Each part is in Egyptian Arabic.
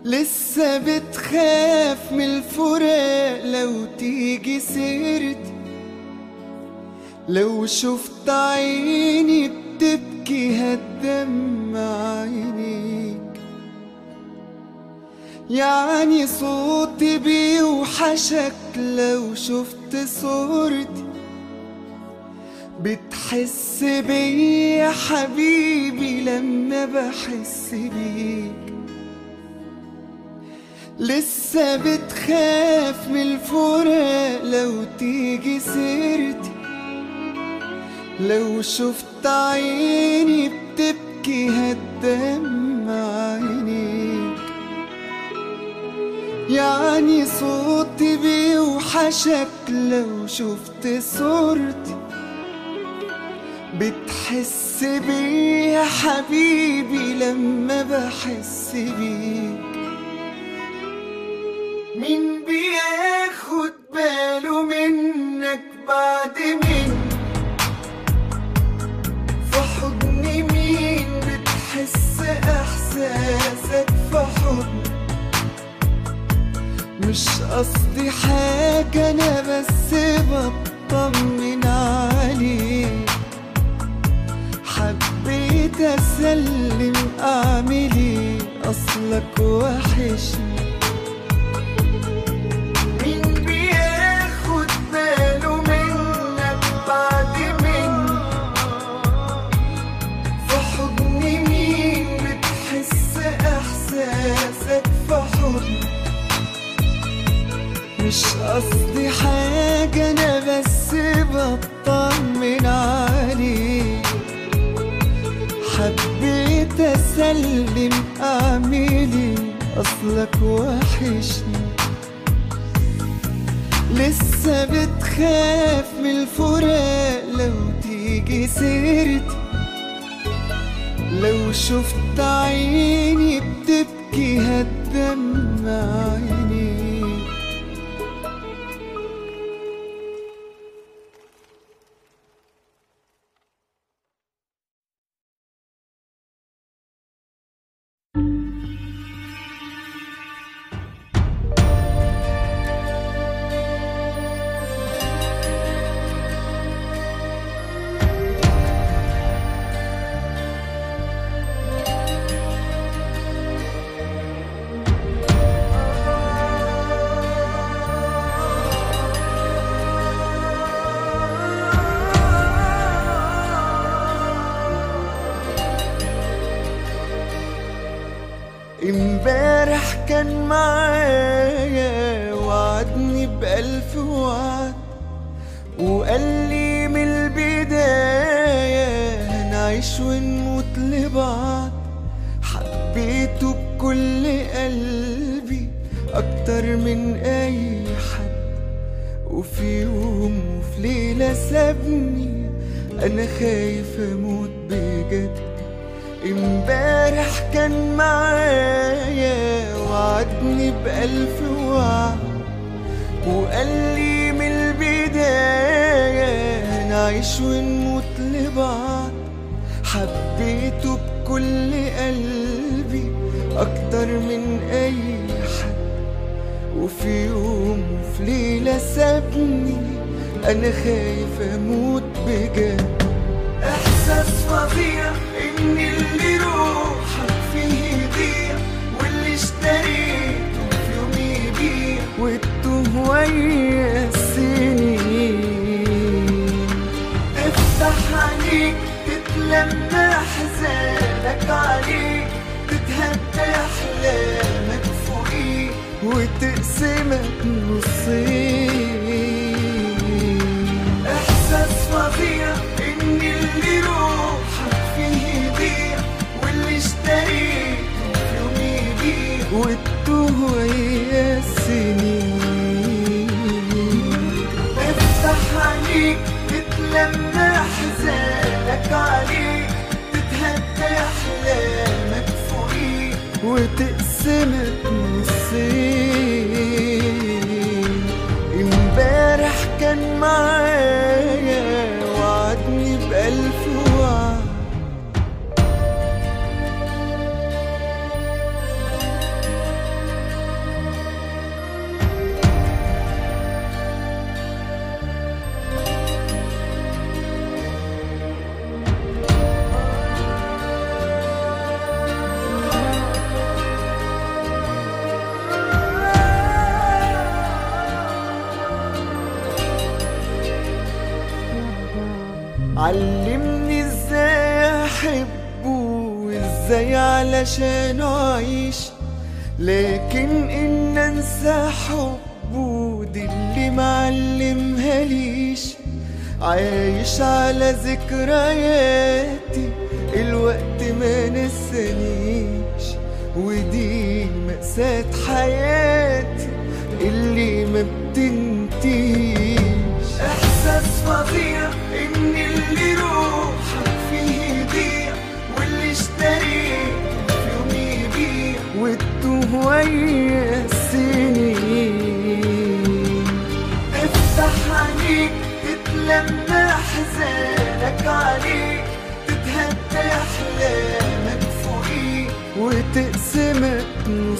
لسه بتخاف من الفراق لو تيجي سيرتي لو شفت عيني بتبكي هتدمع عينيك يعني صوتي بيوحشك لو شفت صورتي بتحس بيا حبيبي لما بحس بيك لسه بتخاف من الفراق لو تيجي سيرتي لو شفت عيني بتبكي هتدمع عينيك يعني صوتي بيوحشك لو شفت صورتي بتحس بيا حبيبي لما بحس بيك مين بياخد باله منك بعد مين في حضن مين بتحس احساسك في حضن مش قصدي حاجة انا بس بطمن عليك حبيت اسلم اعملي اصلك وحشني مين بياخد باله منك بعد مين في حضن مين بتحس احساسك في حضن مش قصدي حاجة انا بس بطمن عليك حبيت اسلم اعملي اصلك وحشني لسه بتخاف من الفراق لو تيجي سيرتي لو شفت عيني بتبكي هتدمع عينيك امبارح كان معايا وعدني بألف وعد وقال لي من البداية هنعيش ونموت لبعض حبيته بكل قلبي أكتر من أي حد وفي يوم وفي ليلة سابني أنا خايف أموت بجد امبارح كان معايا وعدني بألف وعد وقال لي من البداية هنعيش ونموت لبعض حبيته بكل قلبي أكتر من أي حد وفي يوم وفي ليلة سابني أنا خايف أموت بجد إحساس فظيع إن اللي روحك فيه يضيع واللي اشتريته في يوم يبيع والتوه ويا السنين افتح عليك تتلمى حزانك عليك تتهدى أحلامك فوقيك وتقسمك نصين إحساس فظيع إن اللي روحك فيه يضيع واللي اشتريته في يوم يبيع والتوه ويا السنين افتح عليك تتلمى حزانك عليك تتهدى أحلامك فوقيك وتقسمك نصين امبارح كان معايا وعدني بألف وعد علشان أعيش لكن إن أنسى حبه دي اللي معلمها ليش عايش على ذكرياتي الوقت ما نسانيش ودي مأساة حياتي اللي ما بتنتهيش إحساس فظيع إن اللي روحك فيه يضيع واللي اشتريته في يوم يبيع وتتوه ويا السنين افتح عينيك تتلمى احزانك عليك تتهدى احلامك فوقيك وتقسمك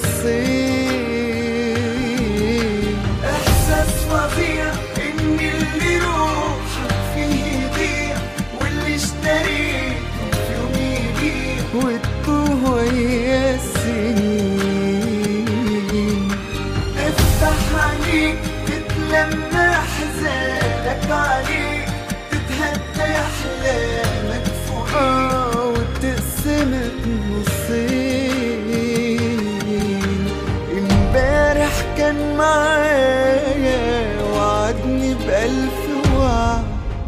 نصين احساس فظيع ان اللي روحك فيه يضيع واللي اشتريته في يوم يبيع وتتوه ويا السنين افتح عينيك تتلمى احزانك عليك تتهدى احلامك فوقيك اه وتقسمك نصين امبارح كان معايا وعدني بألف وعد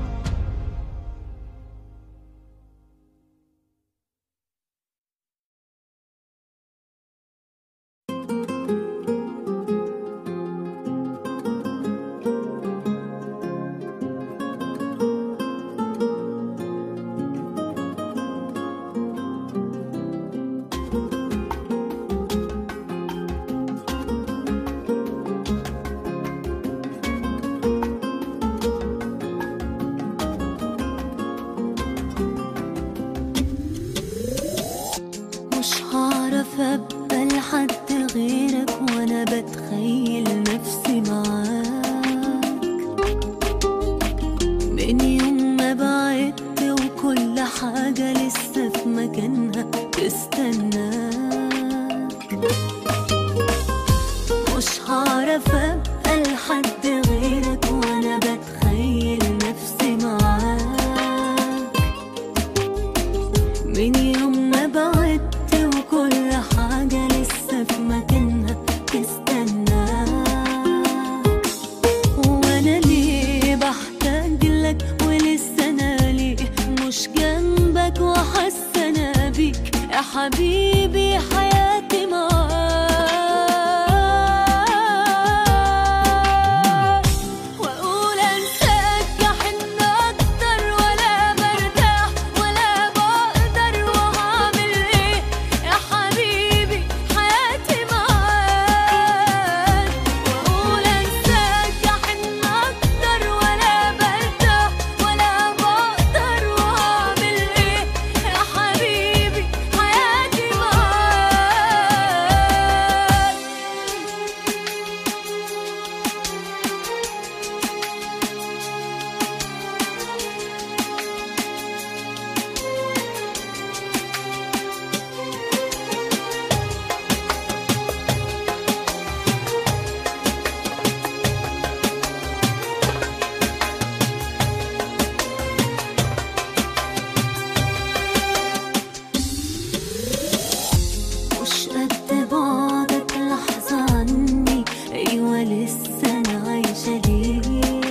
مش هعرف ابقى لحد غيرك وانا بتخيل نفسي معاك من يوم ما بعدت وكل حاجة لسه في مكانها تستناك مش هعرف ابقى لحد غيرك وانا بتخيل نفسي معاك من يوم ما بعدت وكل حاجة لسه في مكانها تستناك وانا ليه بحتاج لك ولسه انا ليه مش جنبك وحاسه انا بيك يا حبيبي حياتي معاك واقول انساك احن اكتر ولا برتاح ولا بقدر وهعمل ايه يا حبيبي حياتي معاك واقول انساك احن اكتر ولا برتاح ولا بقدر وهعمل ايه يا حبيبي حياتي معاك مش قد بعدك لحظة عني أيوة لسه أنا عايشة ليك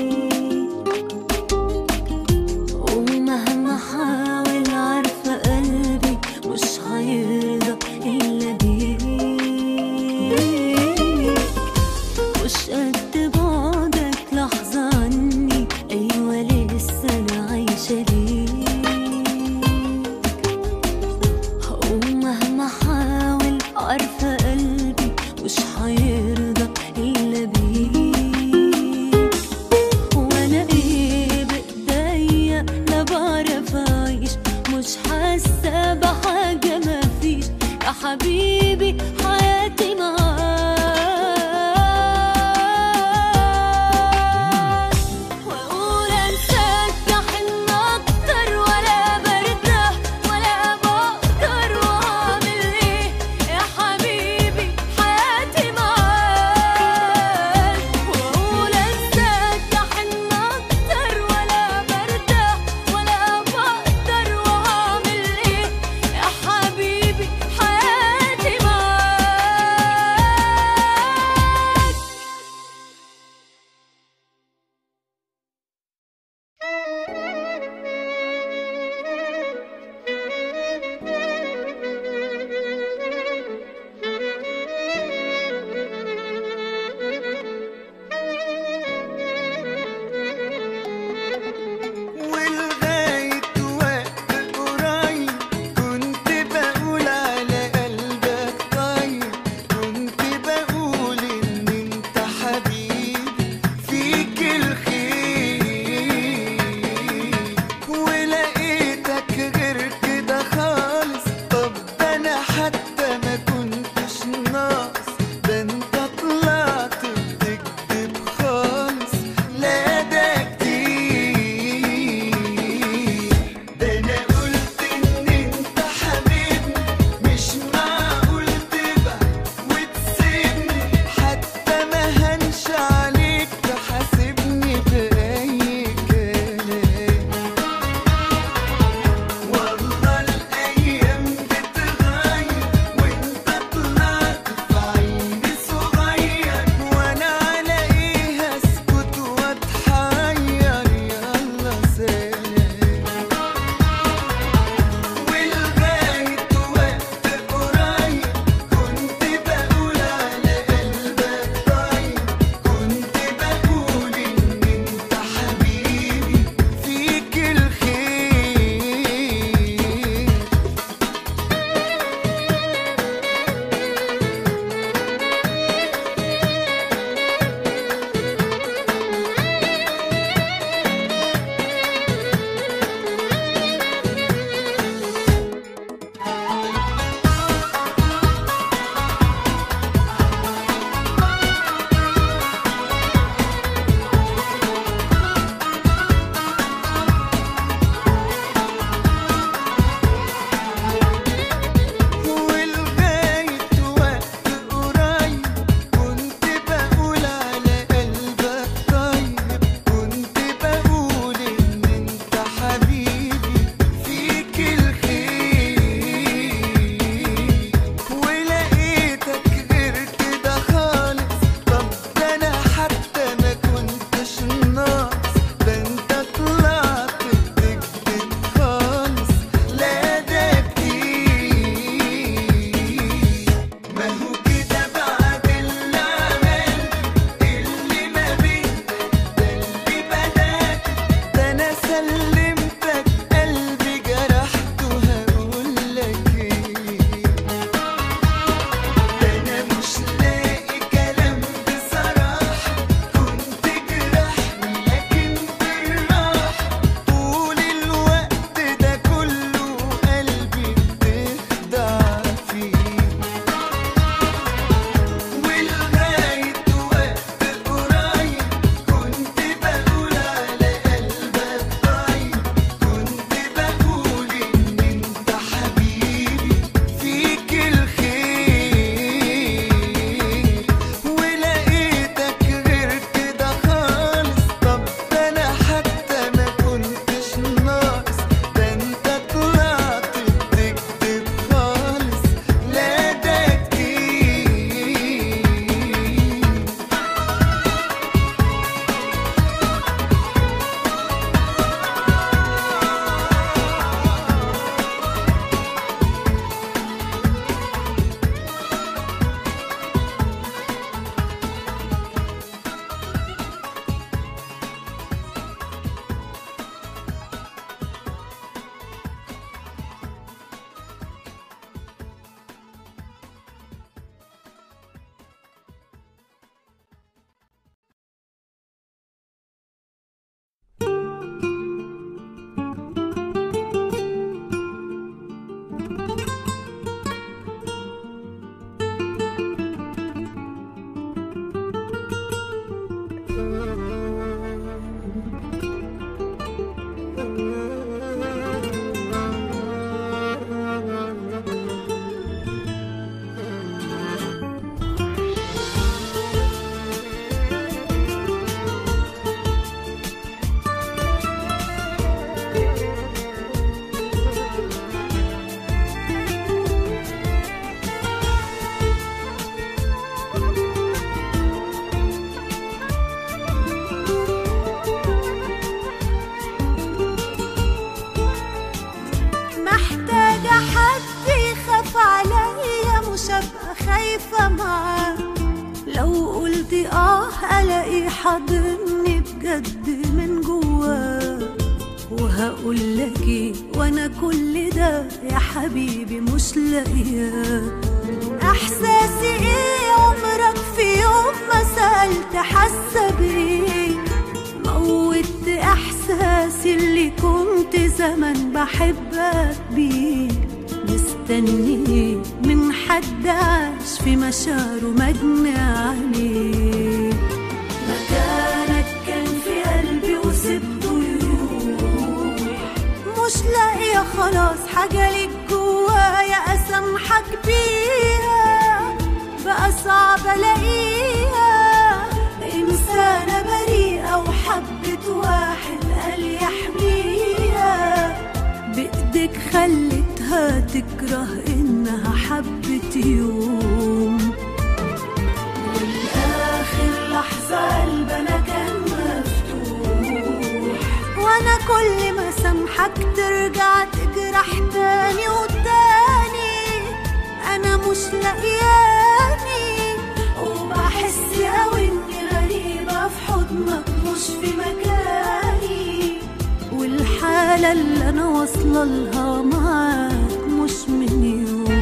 ومهما حاول عارفة قلبي مش هيرضى إلا بيك مش قد بعدك لحظة عني أيوة لسه أنا عايشة ليك ومهما حاول عارفة قلبي مش هيرضى إلا بيك وأنا إيه بإيديا لا بعرف أعيش مش حاسة بحاجة مفيش يا حبيبي حياتي معاك واقول انساك احن اكتر ولا برتاح ولا بقدر واعمل ايه يا حبيبي حياتي معاك واقول انساك احن اكتر ولا برتاح ولا بقدر واعمل ايه يا حبيبي حياتي حتى ما كنتش ناقص ده انت طلعت بتكذب خالص لا ده كتير ده انا قلت ان انت حبيبني مش معقول تبعد وتسيبني حتى ما هنش عليك تحاسبني بأي كلام والله الأيام بتغير وأنت طلعت في عيني صغير وأنا على إيه أسكت وأتحير يلا سلام ولغاية وقت قريب كنت بقول على قلبك طيب كنت بقول إن أنت حبيبي فيك الخير ولغاية وقت قريب كنت بقول على قلبك طيب كنت بقول إن أنت حبيبي فيك الخير ولقيتك غير كده خالص طب ده أنا حتى ما كنتش ناقص ده أنت طلعت بتكذب خالص لا ده كتير ما هو كده بعد اللي عملت اللي ما بينك ده اللي بدأت ده أنا سلمتك قلبي جرحته هقول لك إيه ده أنا مش لاقي كلام بصراحة كنت جرحني لكن بالراحة طول الوقت ده كله قلبي بتخدع فيه ولغاية وقت قريب كنت بقول على قلبك طيب كنت بقول إن أنت حبيبي فيك الخير ولقيتك غير كده خالص طب ده أنا حتى ما كنتش ناقص ده أنت طلعت بتكذب خالص لا ده كتير محتاجة حد يخاف عليا مش هبقى خايفة معاه لو قلت اه الاقي حاضني بجد من جواه وهقول لك ايه وانا كل ده يا حبيبي مش لاقياه احساسي ايه عمرك في يوم ما سألت حاسة بايه موت احساسي اللي كنت زمان بحبك بيه مستني مستنيه من حد عاش في مشاعره مجني عليه مكانك كان في قلبي وسبته يروح مش لاقية خلاص حاجة ليك جوايا أسامحك بيها بقى صعب ألاقيها إنسانة بريئة وحبت واحد قال يحميها بإيدك خلتها تكره إنها حبت يوم والآخر لحظة قلبنا كان مفتوح وأنا كل ما سامحك ترجع تجرح تاني وتاني أنا مش لاقياني وبحس أوي إني غريبة في حضنك مش في مكاني والحالة اللي أنا واصلة لها معاك مش من يوم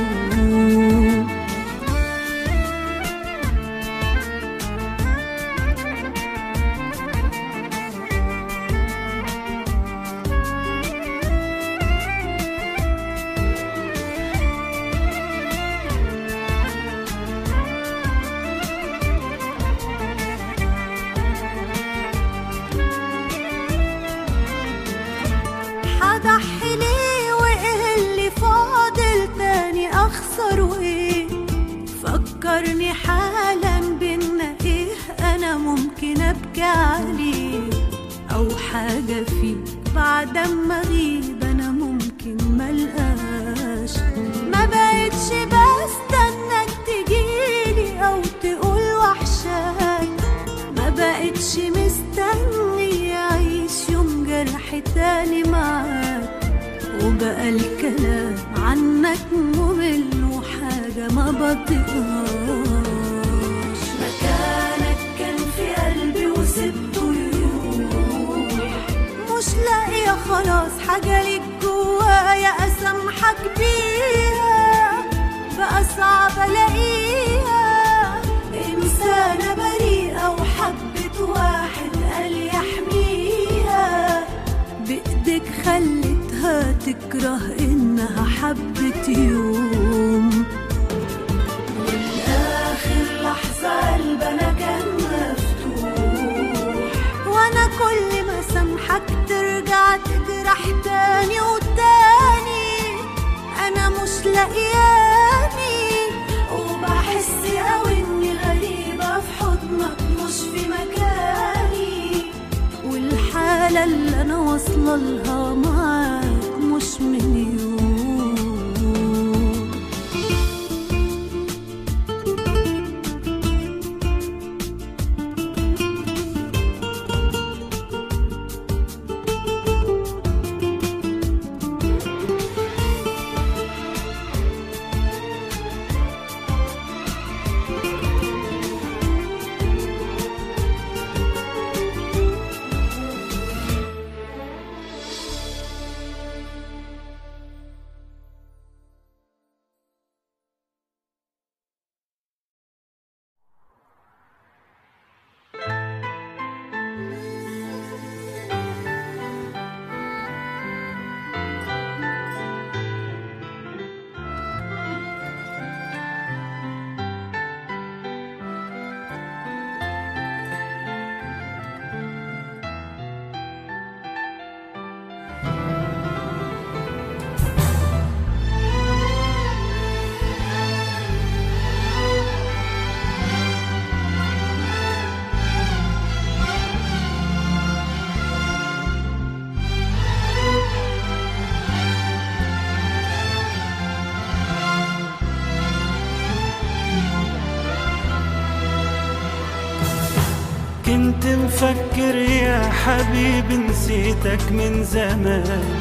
هضحي ليه وايه اللي فاضل تاني اخسر وايه فكرني حالا بينا ايه انا ممكن ابكي عليه او حاجة فيك بعد ما اغيب انا ممكن ملقاش ما بقتش بستناك تجيلي او تقول وحشاك ما بقتش مستني أعيش يوم جرح تاني معاك وبقى الكلام عنك ممل وحاجة ما بطيقهاش مكانك كان في قلبي وسبته يروح مش لاقية خلاص حاجة ليك جوايا أسامحك بيها بقى صعب ألاقيها إنسانة بريئة وحبت واحد قال يحميها بإيدك خلتها تكره إنها حبت يوم والآخر لحظة قلبنا كان مفتوح وأنا كل ما سامحك ترجع تجرح تاني وتاني أنا مش لاقياني وبحس أوي إني غريبة في حضنك مش في مكاني والحالة اللي أنا واصلة لها معاك مش من يوم كنت مفكر يا حبيبي نسيتك من زمان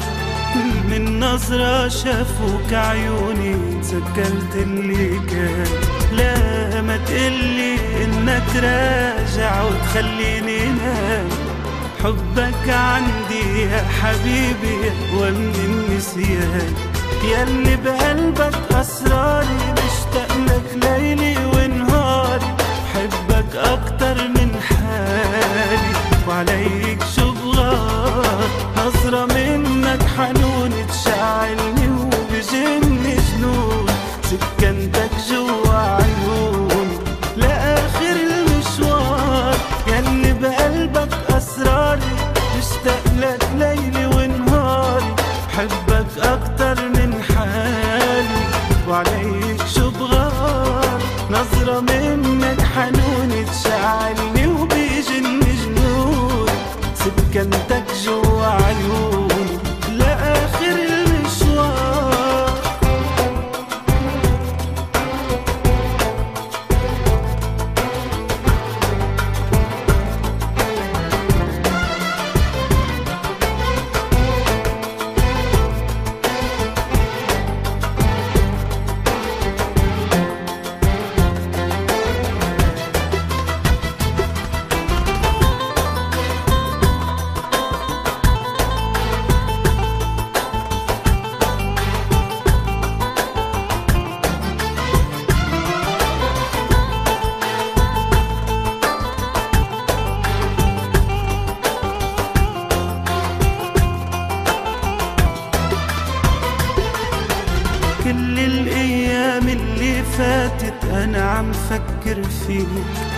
من نظرة شافوك عيوني تذكرت اللي كان لا ما تقلي انك راجع وتخليني نام حبك عندي يا حبيبي ومن النسيان ياللي بقلبك اسراري مشتاق لك ليلي ونهاري بحبك اكتر من حالي وعليك شبغات نظرة منك حنون تشعلني وبجني سكنتك جوا عيوني لآخر المشوار ياللي بقلبك أسراري مشتاق لك ليلي ونهاري بحبك أكتر من حالي وعليك شو بغار نظرة منك حنوني تشعلني وبيجن جنوني سكنتك جوا عيوني لآخر المشوار كل الايام اللي فاتت انا عم فكر فيك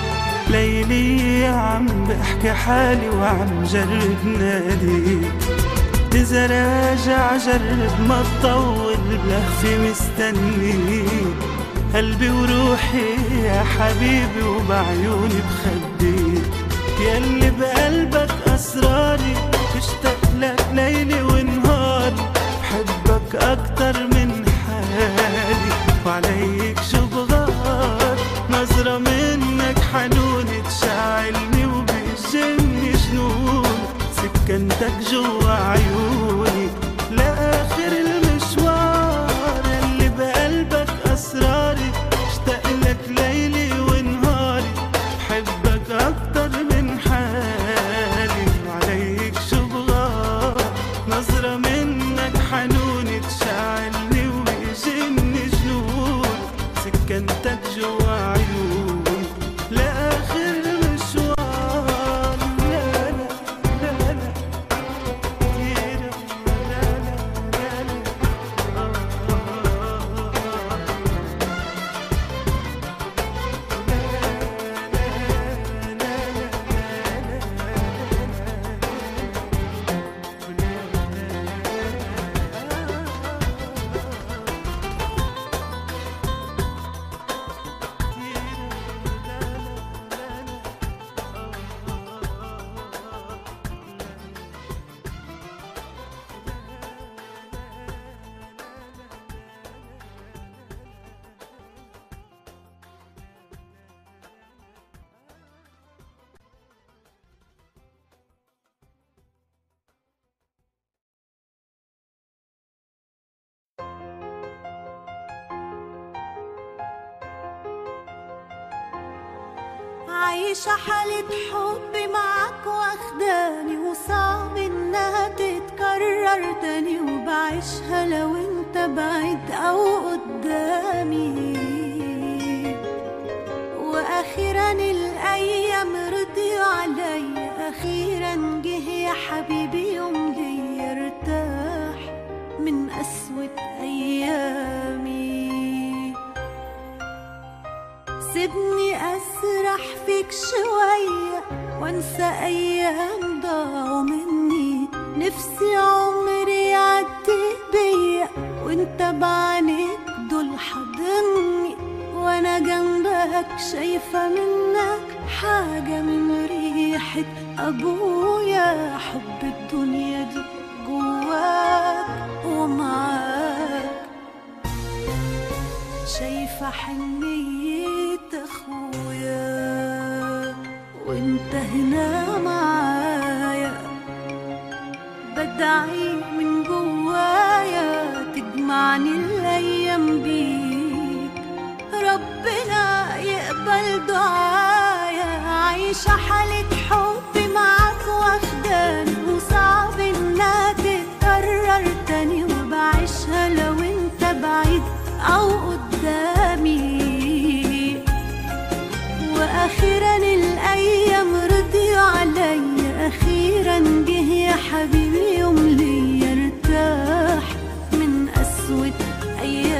ليلي عم بحكي حالي وعم جرب ناديك إذا راجع جرب ما تطول بلهفة مستنيك قلبي وروحي يا حبيبي وبعيوني بخبيك ياللي بقلبك أسراري بشتاق لك ليلي ونهاري بحبك أكتر من حالي وعليك شو بغار نظرة منك حنوني تشعلني وبيجني جنون سكنتك جوا عيوني لآخر المشوار اللي بقلبك أسراري اشتاق لك ليلي ونهاري بحبك أكتر من حالي وعليك شو بغار نظرة منك حنوني تشعلني وبيجني جنون سكنتك جوا عيوني لآخر المشوار لا لا لا لا كتير لا لا لا لا آه عايشة حالة حب معاك واخداني وصعب انها تتكرر تاني وبعيشها لو انت بعيد او قدامي واخيرا الايام رضيوا عليا اخيرا جه يا حبيبي يوم لي ارتاح من قسوة ايامي سيبني اسرح فيك شوية وانسى ايام ضاعوا مني نفسي عمري يعدي بيا وانت بعينيك دول حاضني وانا جنبك شايفة منك حاجة من ريحة ابويا حب الدنيا دي جواك ومعاك شايفة حنية اخويا وانت هنا معايا بدعي من جوايا تجمعني الايام بيك ربنا يقبل دعايا عايشة حالة حب معاك واخداني وصعب انها تتكرر تاني وبعيشها لو انت بعيد او قدامي واخيرا الايام رضيوا عليا اخيرا جه يا حبيبي يوم لي ارتاح من قسوة ايام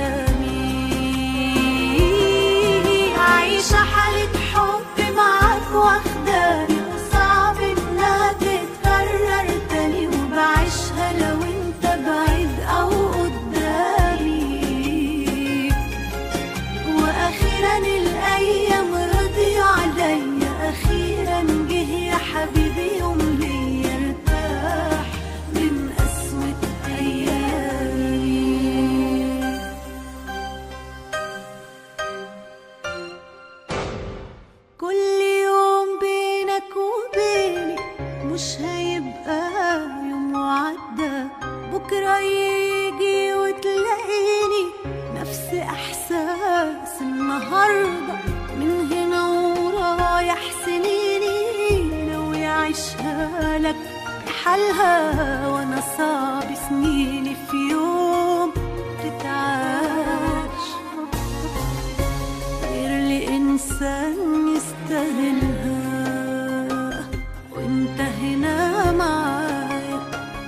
النهاردة من هنا ورايح سنيني لو يعيشها لك حالها وانا صعب سنيني في يوم تتعاش غير لإنسان يستاهلها وانت هنا معايا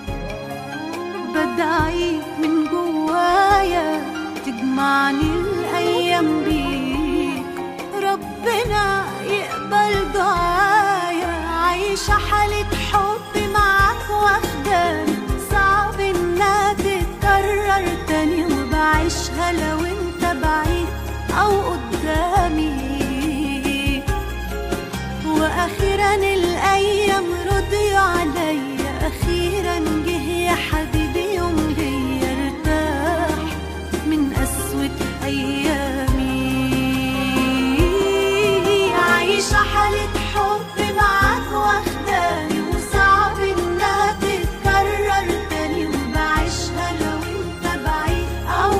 بدعي من جوايا تجمعني الأيام بيك ربنا يقبل دعايا عايشة حالة حب معاك واخداني صعب انها تتكرر تاني وبعيشها لو انت بعيد او قدامي واخيرا الايام رضي عليا اخيرا جه يا حبيبي يوم ليا ارتاح من قسوة ايامي عايشة حالة حب معاك واخداني وصعب انها تتكرر تاني وبعيشها لو انت بعيد او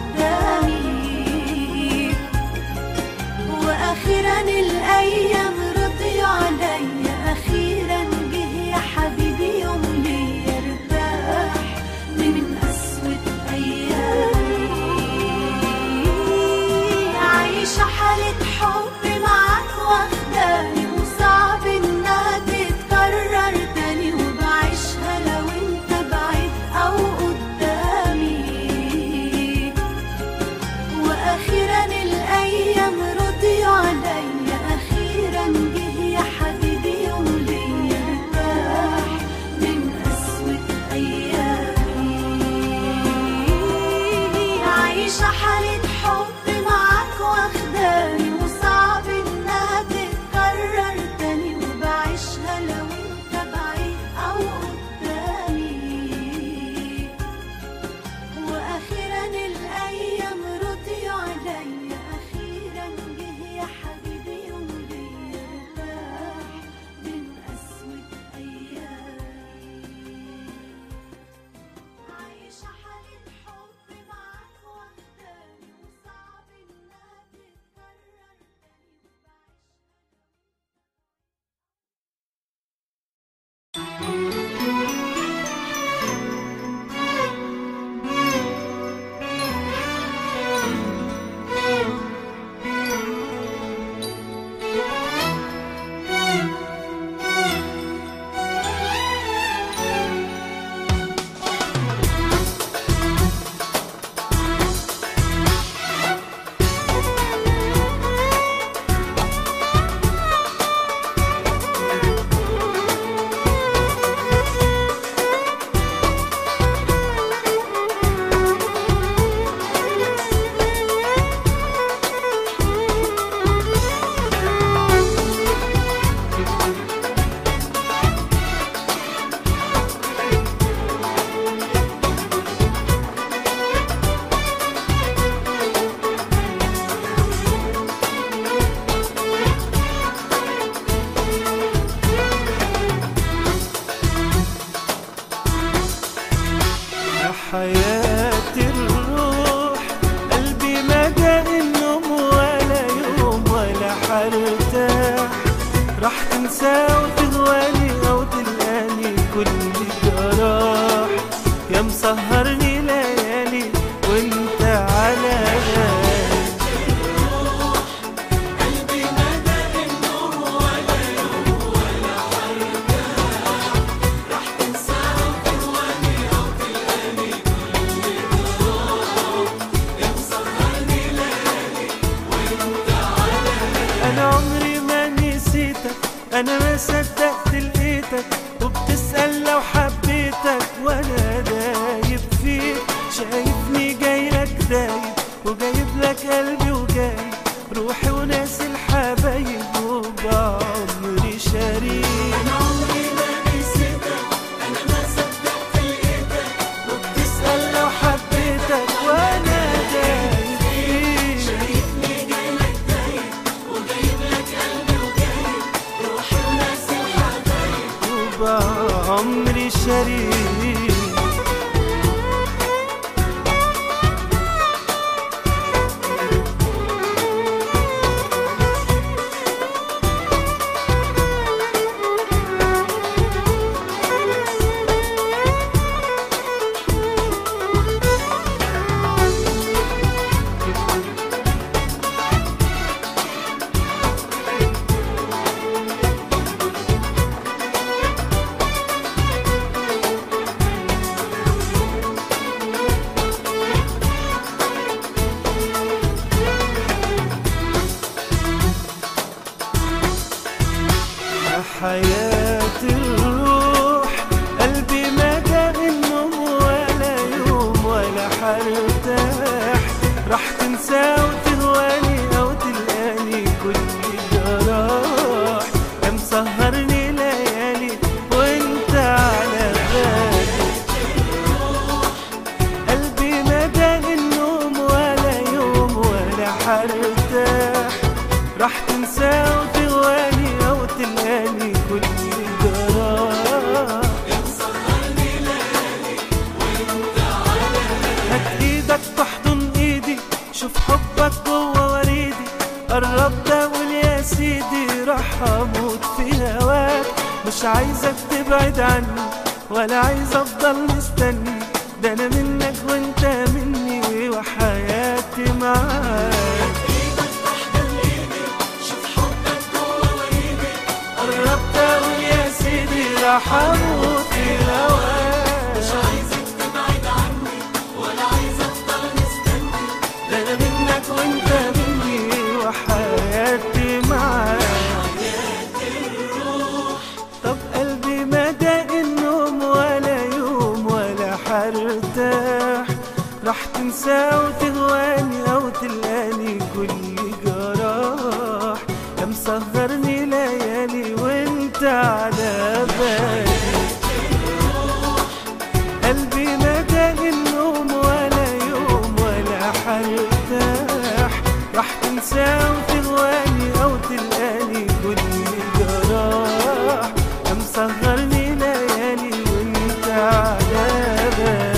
قدامي واخيرا الايام رضي عليا اخيرا جه يا حبيبي يوم ليا ارتاح من قسوة ايامي عايشة حالة حب معاك واخداني وصعب انها تتكرر تاني وبعيشها لو انت بعيد او قدامي واخيرا الايام رضي عليا اخيرا جه يا حبيبي يوم ليا ارتاح من قسوة ايامي عايشة حالة حب معاك واخداني وصعب انها تتكرر تاني وبعيشها لو انت بعيد او قدامي واخيرا الايام رضي عليا اخيرا جه يا حبيبي يوم ليا ارتاح من قسوة ايامي عايشة حالة حب معاك واخداني وصعب انها تتكرر تاني وبعيشها يا حياة الروح قلبي ما جاء النوم ولا يوم ولا حرتاح راح تنسى وتغواني او تلقاني كل جراح يا مسهرني ليالي وانت على بالي انا عمري ما نسيتك انا ما صدقت لقيتك وبتسأل لو حبيتك وانا دايب فيك شايفني جاي لك دايب وجايب لك قلبي وجايب روحي وناس الحبايب وبعمري شريك انا عمري ما نسيتك انا ما صدقت لقيتك وبتسأل لو حبيتك وانا دايب فيك شايفني جاي لك دايب وجايب لك قلبي وجايب روحي وناس الحبايب وبعمري شريك حياة الروح قلبي ما جاب النوم ولا يوم ولا حرتاح راح تنسى وتهواني أو تلقاني كل جراح يا مسهرني ليالي وانت على بالي قلبي ما داق النوم ولا يوم ولا حرتاح راح تنسى وتغواني او تلقاني كل جراح هات ايدك تحضن ايدي شوف حبك جوه وريدي قربت اقول يا سيدي راح اموت في هواك مش عايزك تبعد عني ولا عايز افضل مستني ده انا منك وانت مني وحياتي معاك قربت اقول يا سيدي راح اموت في هواك مش عايزك تبعد عني ولا عايز افضل مستني ده انا منك وانت مني وحياتي معاك طب قلبي ما داق النوم ولا يوم ولا حرتاح راح تنسى وتغواني او تلقاني كل جراح يا مسهرني ليالي وانت على بالي قلبي ما داق النوم ولا يوم ولا حرتاح راح تنسى وتغواني او تلقاني كل جراح يا مسهرني ليالي وانت على بالي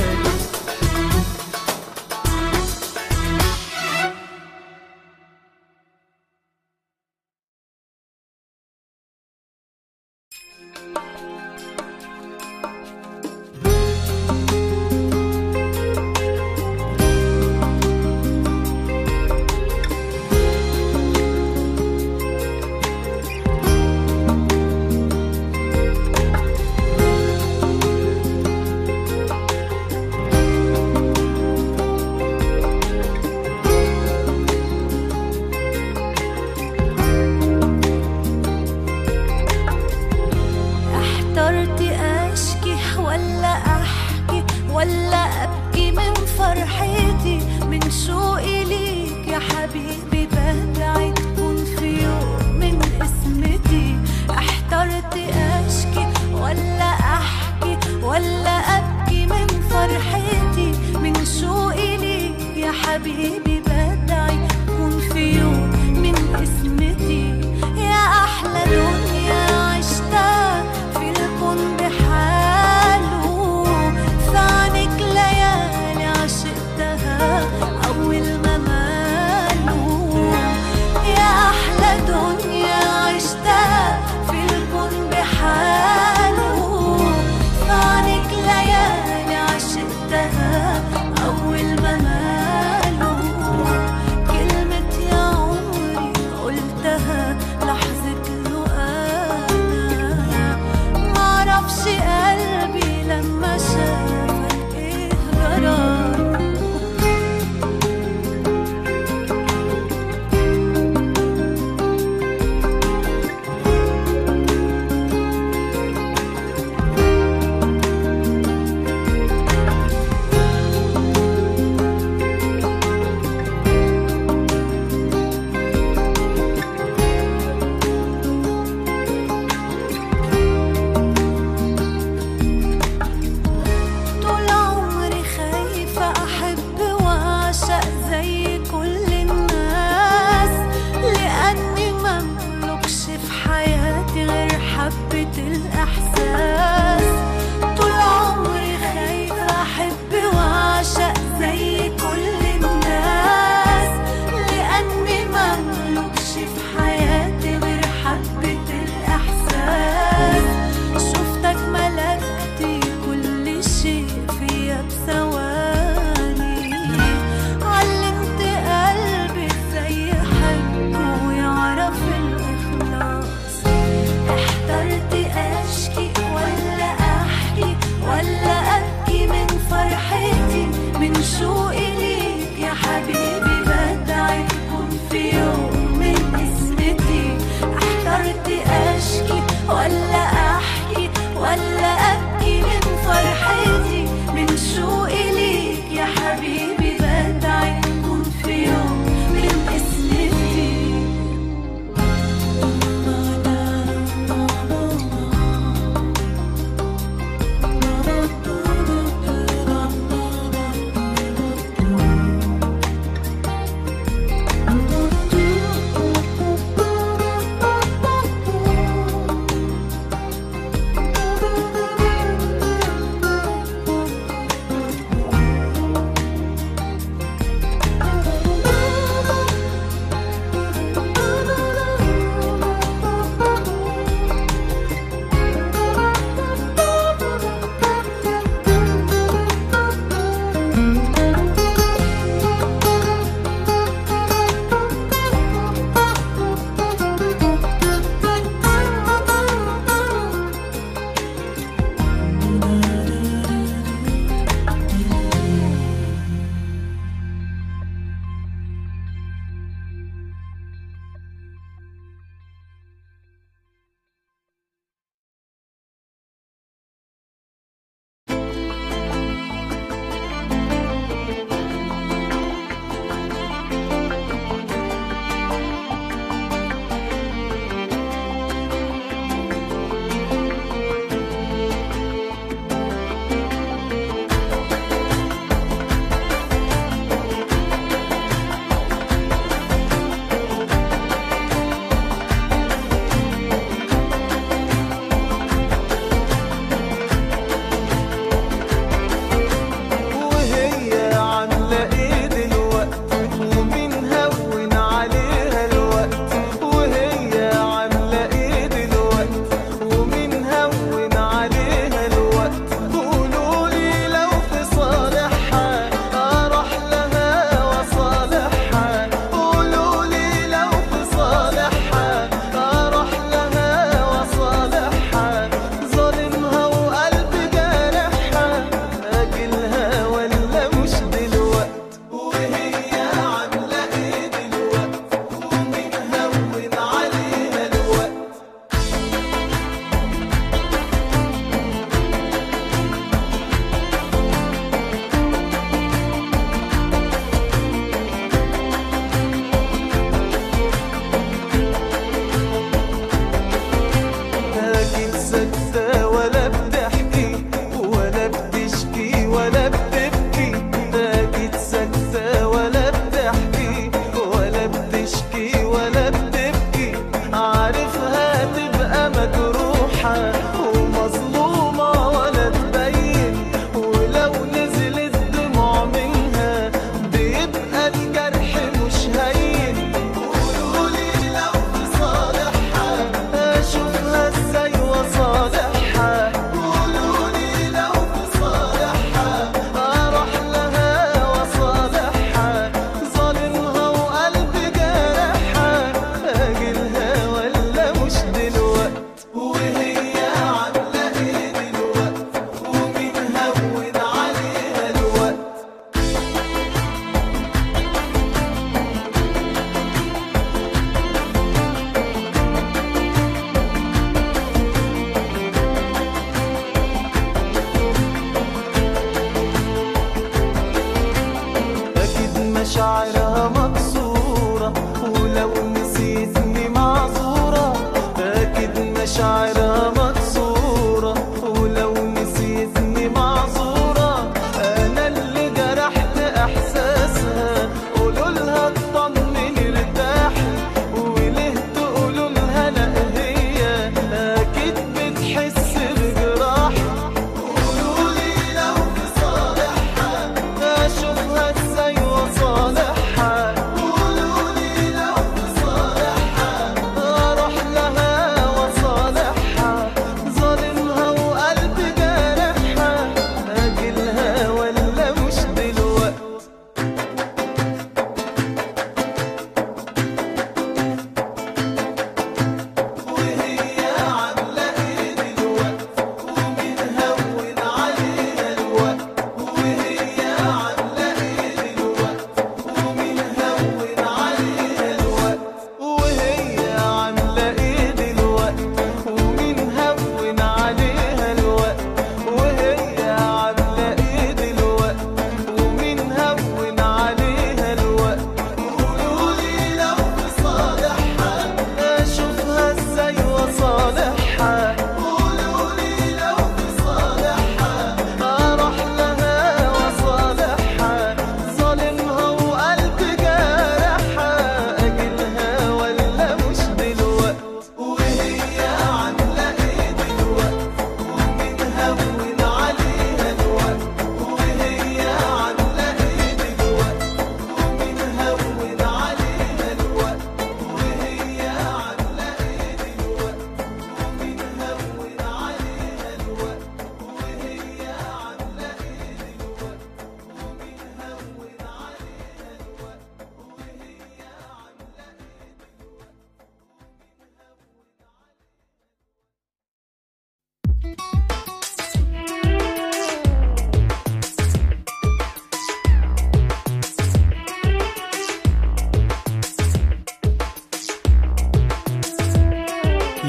احترت اشكي ولا احكي ولا ابكي من فرحتي من شوقي ليك يا حبيبي بدعي تكون في يوم من اسمتي احترت اشكي ولا احكي ولا ابكي من فرحتي من شوقي ليك يا حبيبي بدعي تكون في يوم من اسمتي يا احلى دنيا عشتها في الكون بحاله في عنك ليالي عشقتها اول ما ماله يا احلى دنيا عشتها في الكون بحاله في عنك ليالي عشقتها اول ما ماله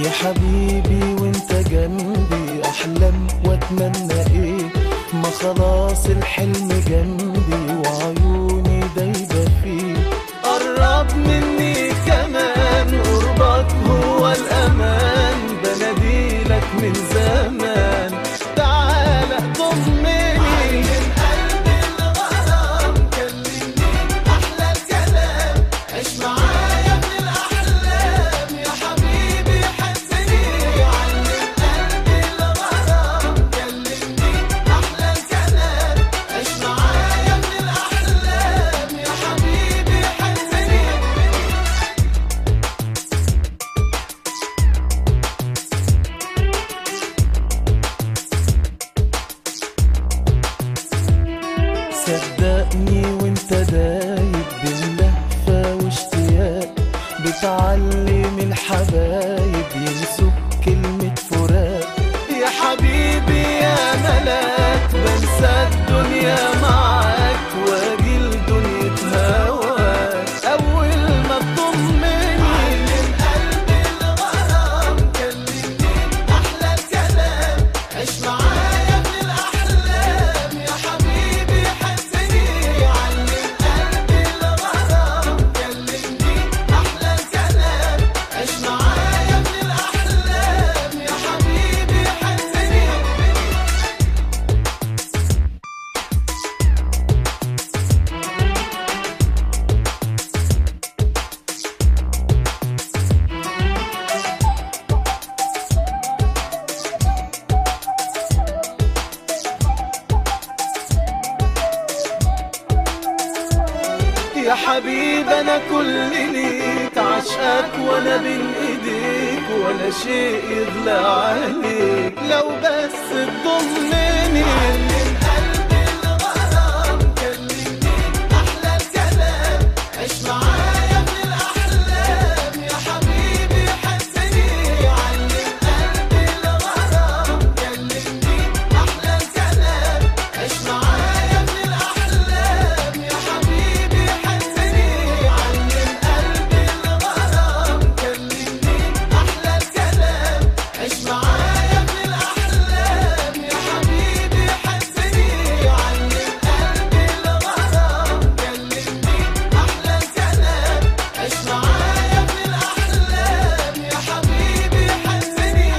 يا حبيبي وانت جنبي احلم واتمنى ايه ما خلاص الحلم جنبي وعيوني دايبه فيه قرب مني كمان قربك هو الامان بناديلك من زمان تعالى ضمني قلبي الغرام كلمني احلى الكلام عيش معايا من الاحلام يا حبيبي حسني علم قلبي الغرام كلمني احلى الكلام عيش معايا من الاحلام يا حبيبي حسني صدقني وانت دايب بين لهفة واشتياق بتعلم الحبايب ينسوا كلمة فراق يا حبيبي يا ملاك بنسى الدنيا معاك واجي لدنيا هواك اول ما تضمني من قلبي الغرام كلمني احلى الكلام عيش معايا من الاحلام يا حبيبي حسني علم قلبي الغرام كلمني احلى الكلام عيش معايا من الاحلام يا حبيبي حسني يا حبيب انا كل ليك عشقك وانا بين ايديك ولا شيء يغلى عليك لو بس تضمني من قلبي الغرام كلمني احلى الكلام عيش معايا من الاحلام يا حبيبي حسني علم قلبي الغرام كلمني احلى الكلام عيش معايا من الاحلام يا حبيبي حسني علم قلبي الغرام كلمني احلى الكلام عيش معايا من الاحلام يا حبيبي حسني علم قلبي الغرام كلمني احلى الكلام عيش معايا من الاحلام يا حبيبي حسني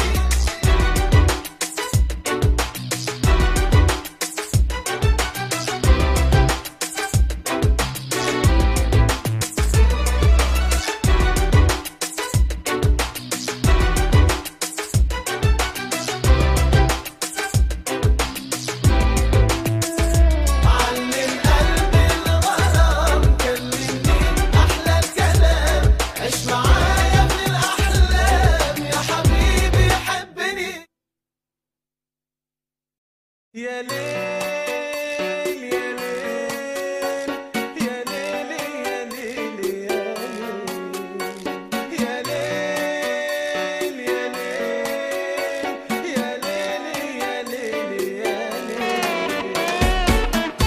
علم قلبي الغرام كلمني احلى الكلام عيش معايا من الاحلام يا حبيبي حبني يا ليل يا ليل يا ليل يا ليل يا ليل يا ليل يا ليل يا ليل يا ليل يا ليل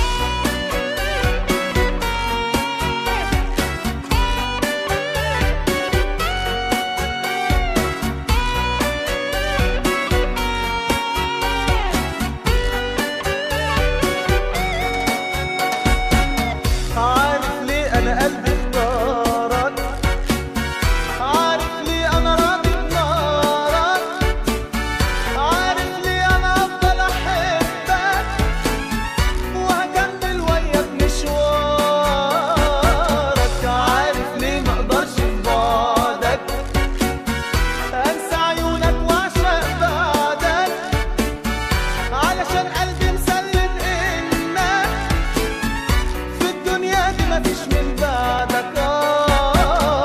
عارف ليه انا قلبي اختارك عارف ليه انا راضي بنارك عارف ليه انا افضل احبك وهكمل وياك مشوارك عارف ليه ما اقدرش في بعدك انسى عيونك واعشق بعدك علشان قلبي مسلم انك في الدنيا دي مفيش من بعدك آه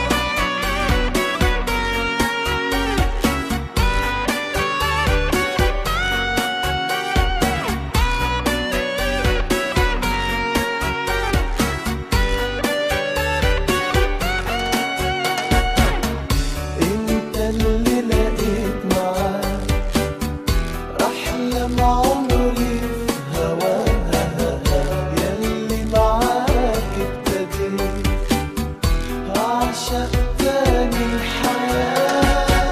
انت اللي لقيت معاك احلم عمري في هواها ياللي معاك ابتديت اعشق تاني الحياه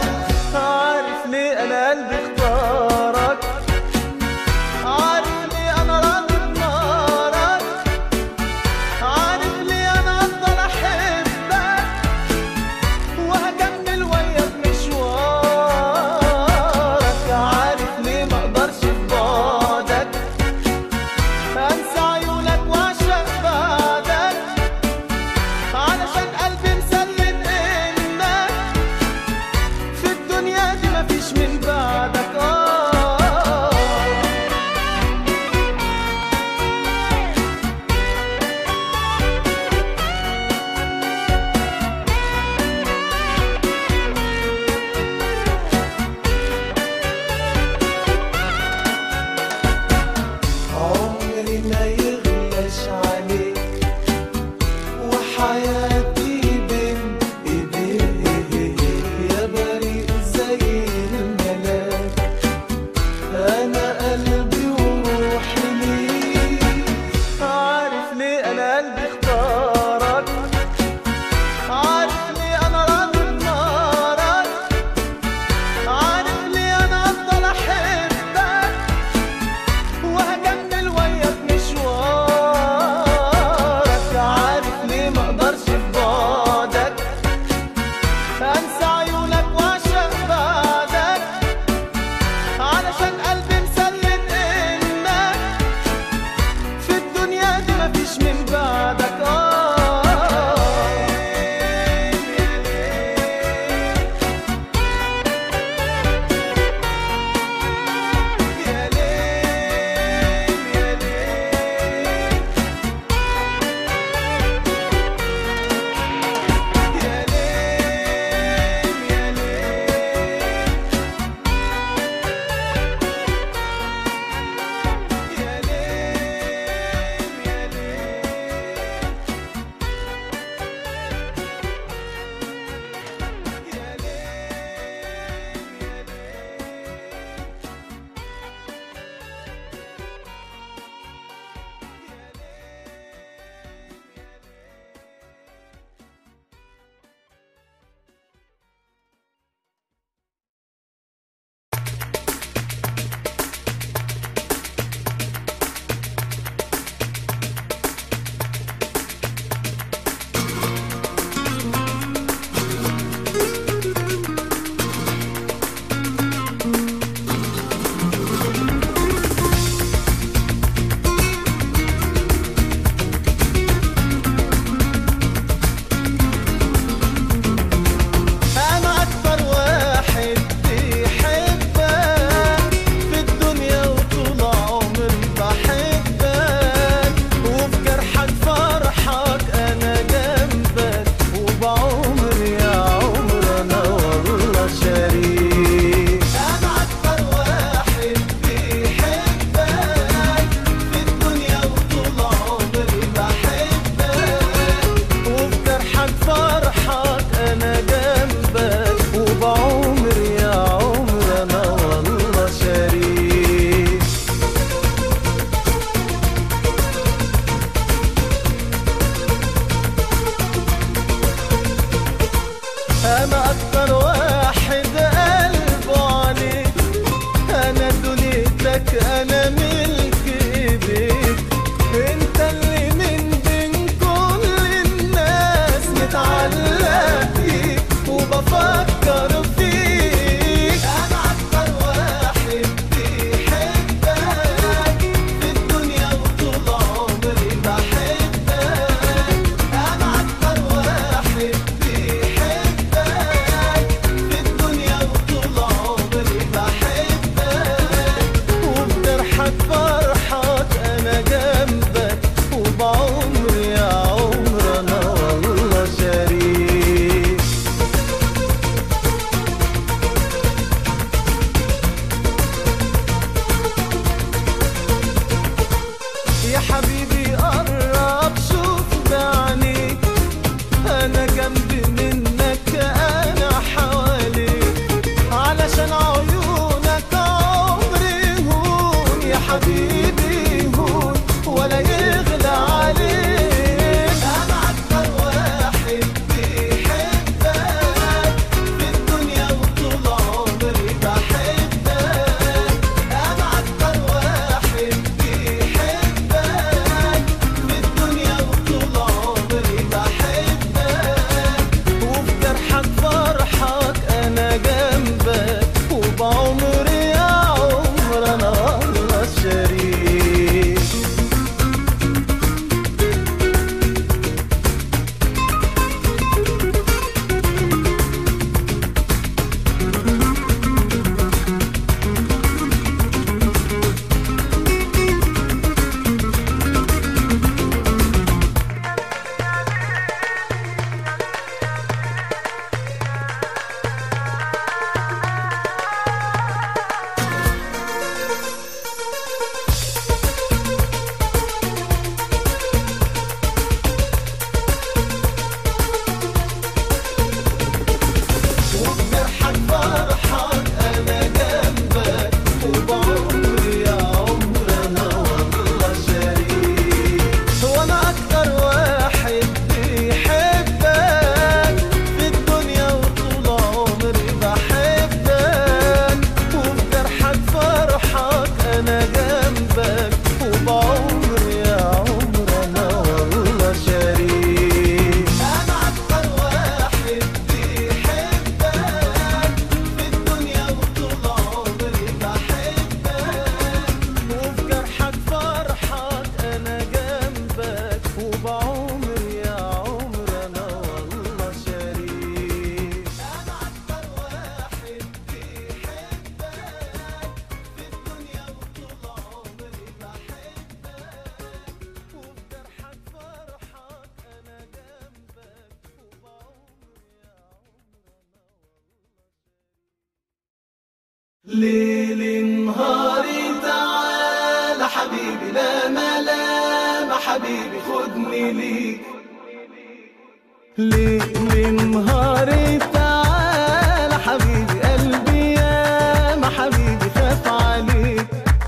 انا اكتر واحد قلبه عليك انا دنيتك انا ملك ايديك انت اللي من بين كل الناس متعلق فيك وبفكر فيك انا اكتر واحد بيحبك في الدنيا وطول عمري بحبك انا اكتر واحد بيحبك في الدنيا وطول عمري بحبك وبجرحك فرحك انا جنبك وبعمري يا عمر انا والله شريك يا حبيبي قرب شوف بعينيك انا جنبي منك انا حواليك علشان عيونك عمري هون يا حبيبي هون ولا يغلى عليك انا اكتر واحد بيحبك في الدنيا وطول عمري بحبك انا اكتر واحد بيحبك في الدنيا وطول عمري بحبك وفي جرحك فرحك انا جنبك وبعمري يا عمر انا والله شريك وبجرحك فرحك انا جنبك وبعمري يا عمر انا والله شريك وانا اكتر واحد بيحبك في الدنيا وطول عمري بحبك وبجرحك فرحك انا جنبك وبعمري يا عمر انا والله شريك انا اكتر واحد بيحبك في الدنيا وطول عمري بحبك وفي جرحك فرحك انا جنبك وبعمري يا عمر انا والله شريك انا اكتر واحد بيحبك في الدنيا وطول عمري بحبك وفي جرحك فرحك انا جنبك وبعمري يا ليل نهاري تعالى حبيبي لا ملام حبيبي خدني ليك ليل نهاري تعالى حبيبي قلبي يا ما حبيبي خاف عليك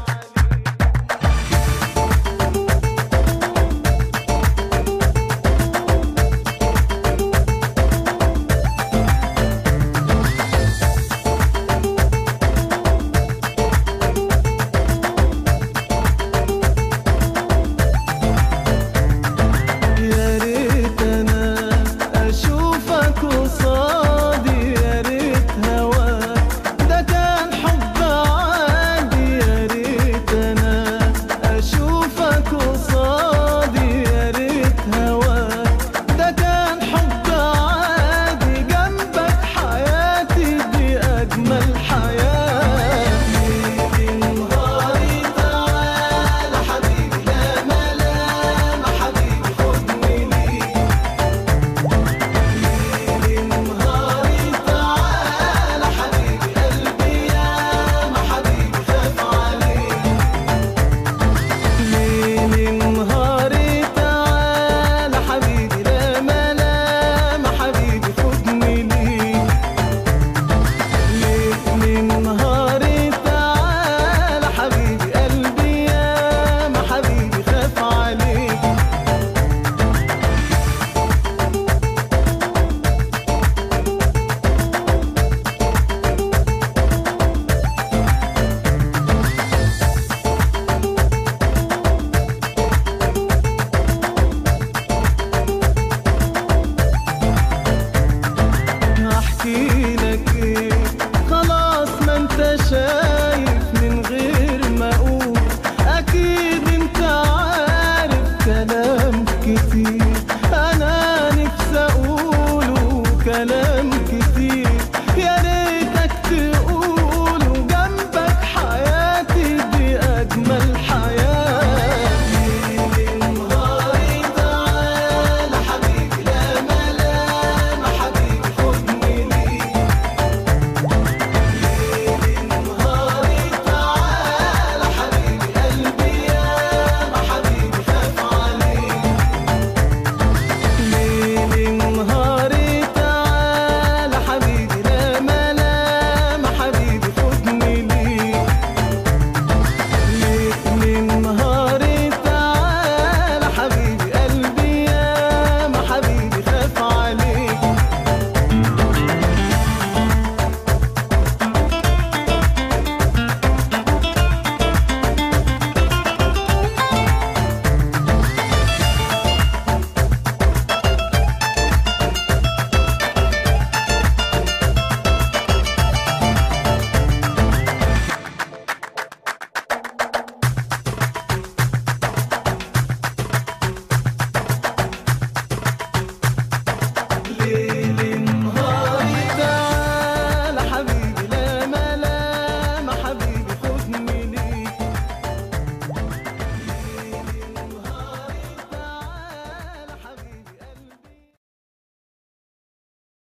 يا ريت انا اشوفك قصادي يا ريت هواك ده كان حب عادي يا ريت انا اشوفك قصادي يا ريت هواك ده كان حب عادي جنبك حياتي دي اجمل حياه ليل نهاري تعالى حبيبي لا ملام حبيبي خدني ليك ليل نهاري كلام